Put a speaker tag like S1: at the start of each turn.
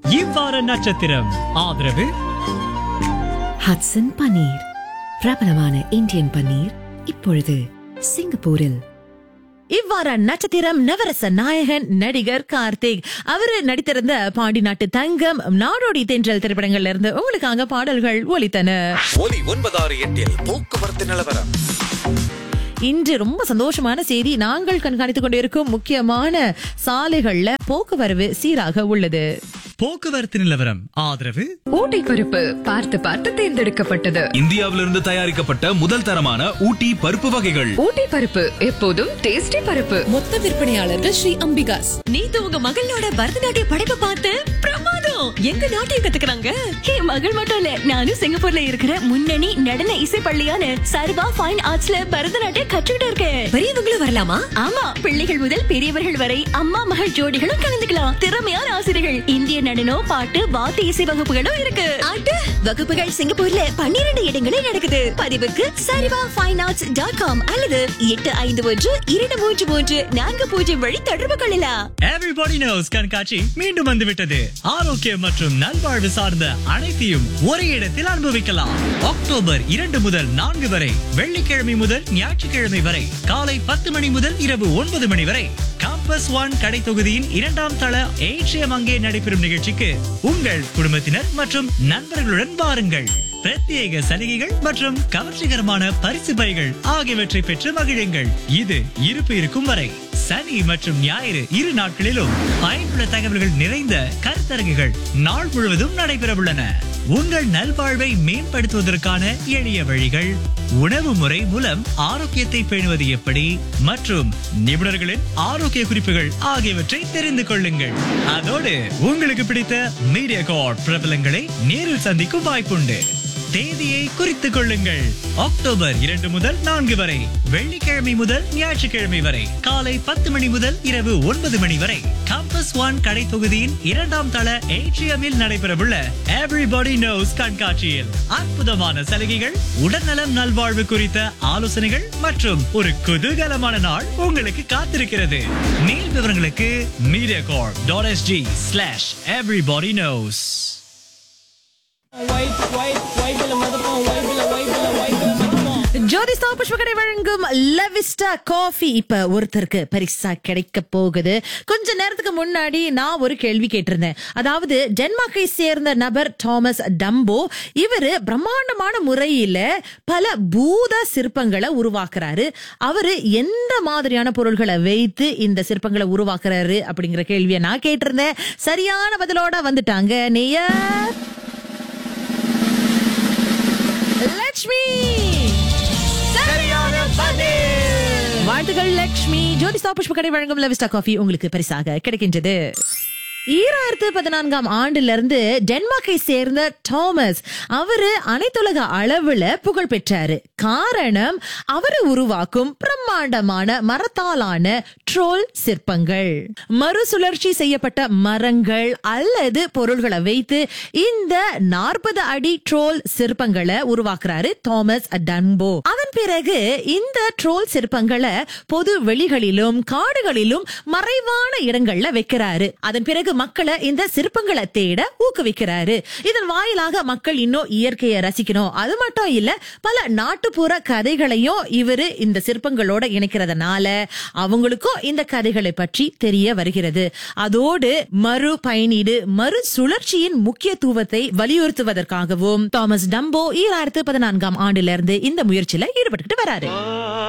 S1: இவ்வார நட்சத்திரம் ஆதரவு
S2: ஹட்சன் பன்னீர் பிரபலமான இந்தியன் பன்னீர் இப்பொழுது சிங்கப்பூரில்
S3: இவ்வாறு நட்சத்திரம் நவரச நாயகன் நடிகர் கார்த்திக் அவரு நடித்திருந்த பாண்டி நாட்டு தங்கம் நாடோடி தென்றல் திரைப்படங்கள்ல இருந்து உங்களுக்காக பாடல்கள் ஒலித்தன
S4: ஒலி ஒன்பதாறு எட்டில் போக்குவரத்து நிலவரம்
S3: இன்று ரொம்ப சந்தோஷமான செய்தி நாங்கள் கண்காணித்துக் கொண்டிருக்கும் முக்கியமான சாலைகள்ல போக்குவரவு சீராக உள்ளது
S1: போக்குவரத்து நிலவரம் ஆதரவு
S5: ஊட்டி பருப்பு பார்த்து பார்த்து தேர்ந்தெடுக்கப்பட்டது
S6: இந்தியாவிலிருந்து தயாரிக்கப்பட்ட முதல் தரமான ஊட்டி பருப்பு வகைகள்
S5: ஊட்டி பருப்பு எப்போதும் டேஸ்டி பருப்பு
S7: மொத்த விற்பனையாளர்கள் ஸ்ரீ அம்பிகாஸ்
S8: நேத்து உங்க மகளோட பரதநாட்டிய படைப்பை பார்த்து பிரமாதம் எங்க நாட்டியம் கத்துக்கிறாங்க என் மகள் மட்டும் இல்ல நானும் சிங்கப்பூர்ல இருக்கிற முன்னணி நடன இசை பள்ளியான சர்வா ஃபைன் ஆர்ட்ஸ்ல பரதநாட்டியம் கற்றுக்கிட்டு இருக்கேன் பெரியவங்களும் வரலாமா ஆமா பிள்ளைகள் முதல் பெரியவர்கள் வரை அம்மா மகள் ஜோடிகளும் கலந்துக்கலாம் திறமையான ஆசிரியர்கள் இந்திய நடனம் பாட்டு வாத்திய இசை வகுப்புகளும் இருக்கு ஆட்டு வகுப்புகள் சிங்கப்பூர்ல பன்னிரண்டு இடங்களில் நடக்குது பதிவுக்கு சரிவா ஃபைன் ஆர்ட்ஸ் டாட் காம் அல்லது எட்டு ஐந்து ஒன்று இரண்டு மூன்று மூன்று நான்கு பூஜ்ஜியம் வழி தொடர்பு கொள்ளலாம்
S1: எவ்ரிபாடி நோஸ் கண்காட்சி மீண்டும் வந்துவிட்டது ஆரோக்கியம் மற்றும் நல்வாழ்வு சார்ந்த அனைத்தையும் ஒரே இடத்தில் அனுபவிக்கலாம் அக்டோபர் இரண்டு முதல் நான்கு வரை வெள்ளிக்கிழமை முதல் ஞாயிற்றுக்கிழமை வரை காலை பத்து மணி முதல் இரவு ஒன்பது மணி வரை காம்பஸ் ஒன் கடை தொகுதியின் இரண்டாம் தள ஏற்றியம் அங்கே நடைபெறும் நிகழ்ச்சிக்கு உங்கள் குடும்பத்தினர் மற்றும் நண்பர்களுடன் வாருங்கள் பிரத்யேக சலுகைகள் மற்றும் கவர்ச்சிகரமான பரிசு பைகள் ஆகியவற்றை பெற்று மகிழுங்கள் இது இருப்பு இருக்கும் வரை சனி மற்றும் ஞாயிறு இரு நாட்களிலும் பயனுள்ள தகவல்கள் நிறைந்த கருத்தரங்குகள் நாள் முழுவதும் நடைபெறவுள்ளன உங்கள் நல்வாழ்வை மேம்படுத்துவதற்கான எளிய வழிகள் உணவு முறை மூலம் ஆரோக்கியத்தை பேணுவது எப்படி மற்றும் நிபுணர்களின் ஆரோக்கிய குறிப்புகள் ஆகியவற்றை தெரிந்து கொள்ளுங்கள் அதோடு உங்களுக்கு பிடித்த மீடியா கார்ட் பிரபலங்களை நேரில் சந்திக்கும் வாய்ப்புண்டு தேதியை குறித்துக் கொள்ளுங்கள் அக்டோபர் இரண்டு முதல் நான்கு வரை வெள்ளிக்கிழமை முதல் ஞாயிற்றுக்கிழமை வரை காலை பத்து மணி முதல் இரவு ஒன்பது மணி வரை கம்பஸ் ஒன் கடை தொகுதியின் இரண்டாம் தள ஏட்ரியமில் நடைபெறவுள்ள எவ்ரிபடி நோஸ் கண்காட்சியில் அற்புதமான சலுகைகள் உடல்நலம் நல்வாழ்வு குறித்த ஆலோசனைகள் மற்றும் ஒரு குதூகலமான நாள் உங்களுக்கு காத்திருக்கிறது மேல் விவரங்களுக்கு media corp dot SG slash everybody knows
S3: ஜோதிஸ்தா புஷ்பகடை வழங்கும் லவிஸ்டா காஃபி இப்ப ஒருத்தருக்கு பரிசா கிடைக்க போகுது கொஞ்ச நேரத்துக்கு முன்னாடி நான் ஒரு கேள்வி கேட்டிருந்தேன் அதாவது டென்மார்க்கை சேர்ந்த நபர் தாமஸ் டம்போ இவரு பிரம்மாண்டமான முறையில பல பூத சிற்பங்களை உருவாக்குறாரு அவரு எந்த மாதிரியான பொருள்களை வைத்து இந்த சிற்பங்களை உருவாக்குறாரு அப்படிங்கிற கேள்வியை நான் கேட்டிருந்தேன் சரியான பதிலோட வந்துட்டாங்க நேயா லட்சுமி வாழ்த்துகள் லக்ஷ்மி ஜோதிஸ்தா புஷ்பக்கடை வழங்கும் லவிஸ்டா காஃபி உங்களுக்கு பரிசாக கிடைக்கின்றது ஈராயிரத்து பதினான்காம் ஆண்டுல இருந்து டென்மார்க்கை சேர்ந்த தாமஸ் அவரு அனைத்துலக அளவுல புகழ் பெற்றாரு காரணம் அவரு உருவாக்கும் பிரம்மாண்டமான மரத்தாலான ட்ரோல் சிற்பங்கள் மறுசுழற்சி செய்யப்பட்ட மரங்கள் அல்லது பொருள்களை வைத்து இந்த நாற்பது அடி ட்ரோல் சிற்பங்களை உருவாக்குறாரு தாமஸ் டன்போ அதன் பிறகு இந்த ட்ரோல் சிற்பங்களை பொது வெளிகளிலும் காடுகளிலும் மறைவான இடங்கள்ல வைக்கிறாரு அதன் பிறகு மக்களை இந்த சிற்பங்களை தேட ஊக்குவிக்கிறாரு இதன் வாயிலாக மக்கள் இன்னும் இயற்கையை ரசிக்கணும் அது மட்டும் இல்ல பல நாட்டுப்புற கதைகளையும் இவரு இந்த சிற்பங்களோட இணைக்கிறதுனால அவங்களுக்கும் இந்த கதைகளை பற்றி தெரிய வருகிறது அதோடு மறு பயனீடு மறு சுழற்சியின் முக்கியத்துவத்தை வலியுறுத்துவதற்காகவும் தாமஸ் டம்போ ஈராயிரத்து பதினான்காம் ஆண்டிலிருந்து இந்த முயற்சியில ஈடுபட்டுக்கிட்டு வராரு